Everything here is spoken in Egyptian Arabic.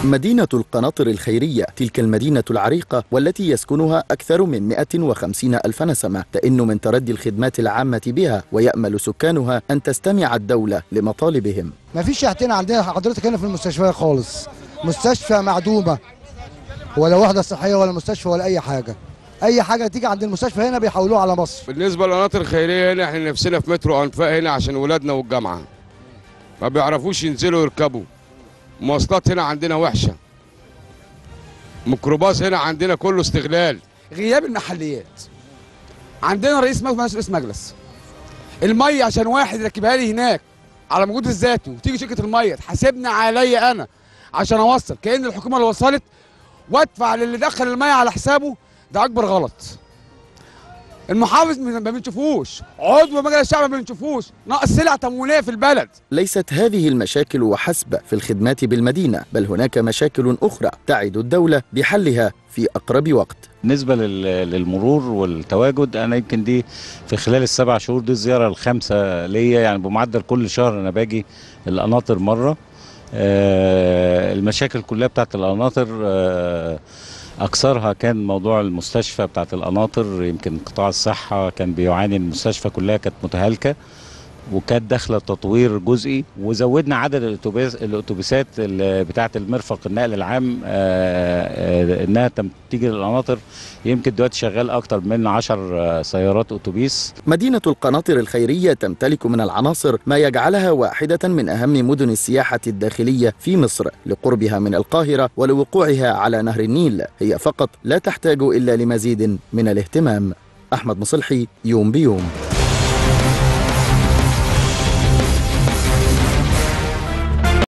مدينة القناطر الخيرية تلك المدينة العريقة والتي يسكنها أكثر من 150 ألف نسمة تئن من تردي الخدمات العامة بها ويأمل سكانها أن تستمع الدولة لمطالبهم ما فيش شهتين عندنا حضرتك هنا في المستشفيات خالص مستشفى معدومة ولا وحدة صحية ولا مستشفى ولا أي حاجة أي حاجة تيجي عند المستشفى هنا بيحولوها على مصر بالنسبه للقناطر الخيريه هنا احنا نفسنا في مترو انفاق هنا عشان ولادنا والجامعه ما بيعرفوش ينزلوا يركبوا مواصلات هنا عندنا وحشه ميكروباص هنا عندنا كله استغلال غياب المحليات عندنا رئيس مجلس رئيس مجلس الميه عشان واحد يركبها لي هناك على مجهود الذاتي وتيجي شركه الميه تحاسبني عليا انا عشان اوصل كان الحكومه اللي وصلت وادفع للي دخل الميه على حسابه ده اكبر غلط المحافظ ما بنشوفوش عضو مجلس الشعب ما بنشوفوش ناقص سلع تموينيه في البلد ليست هذه المشاكل وحسب في الخدمات بالمدينة بل هناك مشاكل أخرى تعد الدولة بحلها في أقرب وقت بالنسبة لل- للمرور والتواجد أنا يمكن دي في خلال السبع شهور دي الزيارة الخامسة ليا يعني بمعدل كل شهر أنا باجي القناطر مرة آه، المشاكل كلها بتاعت القناطر آه، أكثرها كان موضوع المستشفى بتاعت القناطر يمكن قطاع الصحة كان بيعاني المستشفى كلها كانت متهالكة وكانت داخله تطوير جزئي وزودنا عدد الاتوبيس الاتوبيسات اللي بتاعه المرفق النقل العام آه، آه، انها تم- تيجي للقناطر يمكن دلوقتي شغال اكتر من 10 سيارات اتوبيس مدينة القناطر الخيرية تمتلك من العناصر ما يجعلها واحدة من أهم مدن السياحة الداخلية في مصر لقربها من القاهرة ولوقوعها على نهر النيل هي فقط لا تحتاج إلا لمزيد من الاهتمام أحمد مصلحي يوم بيوم